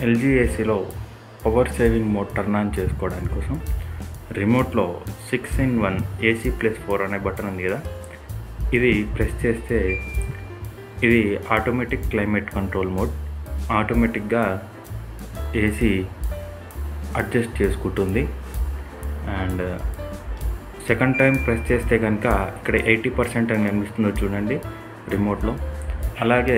LG ఏసీలో power saving mode turn on చేసుకోవడానికి కోసం రిమోట్లో six in one AC plus four అనే బటన్ ఉంది కదా ఇది ప్రెస్ చేస్తే ఇది ఆటోమేటిక్ క్లైమేట్ కంట్రోల్ మోడ్ ఆటోమేటిక్గా ఏసీ అడ్జస్ట్ చేసుకుంటుంది అండ్ సెకండ్ టైం ప్రెస్ చేస్తే కనుక ఇక్కడ ఎయిటీ పర్సెంట్ అని కనిపిస్తుందో చూడండి రిమోట్లో అలాగే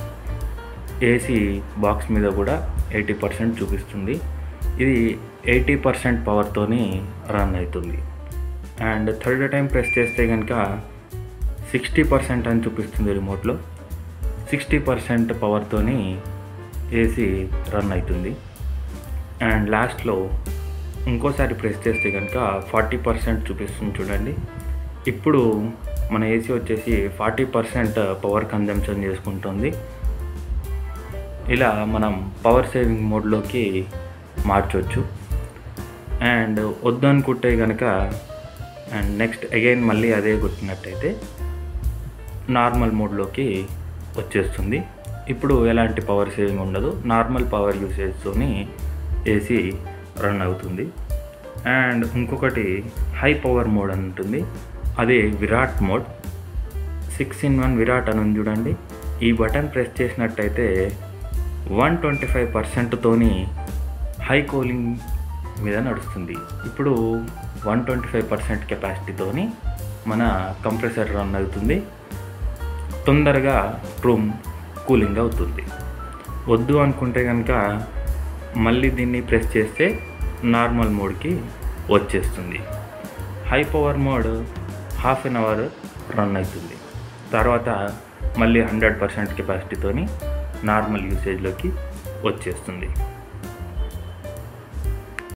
ఏసీ బాక్స్ మీద కూడా ఎయిటీ పర్సెంట్ చూపిస్తుంది ఇది ఎయిటీ పర్సెంట్ పవర్తోని రన్ అవుతుంది అండ్ థర్డ్ టైం ప్రెస్ చేస్తే కనుక సిక్స్టీ పర్సెంట్ అని చూపిస్తుంది రిమోట్లో సిక్స్టీ పర్సెంట్ పవర్తోని ఏసీ రన్ అవుతుంది అండ్ లాస్ట్లో ఇంకోసారి ప్రెస్ చేస్తే కనుక ఫార్టీ పర్సెంట్ చూపిస్తుంది చూడండి ఇప్పుడు మన ఏసీ వచ్చేసి ఫార్టీ పర్సెంట్ పవర్ కన్జంప్షన్ చేసుకుంటుంది ఇలా మనం పవర్ సేవింగ్ మోడ్లోకి మార్చవచ్చు అండ్ వద్దు అనుకుంటే కనుక అండ్ నెక్స్ట్ అగైన్ మళ్ళీ అదే కొట్టినట్టయితే నార్మల్ మోడ్లోకి వచ్చేస్తుంది ఇప్పుడు ఎలాంటి పవర్ సేవింగ్ ఉండదు నార్మల్ పవర్ యూసేజ్తోని ఏసీ రన్ అవుతుంది అండ్ ఇంకొకటి హై పవర్ మోడ్ అని ఉంటుంది అదే Viraat mode six in one Viraat అని ఉంది చూడండి ఈ బటన్ ప్రెస్ చేసినట్టయితే వన్ ట్వంటీ ఫైవ్ పర్సెంట్తోని హై కూలింగ్ మీద నడుస్తుంది ఇప్పుడు వన్ ట్వంటీ ఫైవ్ పర్సెంట్ కెపాసిటీతోని మన కంప్రెసర్ రన్ అవుతుంది తొందరగా రూమ్ కూలింగ్ అవుతుంది వద్దు అనుకుంటే కనుక మళ్ళీ దీన్ని ప్రెస్ చేస్తే నార్మల్ మోడ్కి వచ్చేస్తుంది high power mode half an hour run అవుతుంది తర్వాత మళ్ళీ హండ్రెడ్ పర్సెంట్ కెపాసిటీతోని నార్మల్ యూసేజ్లోకి వచ్చేస్తుంది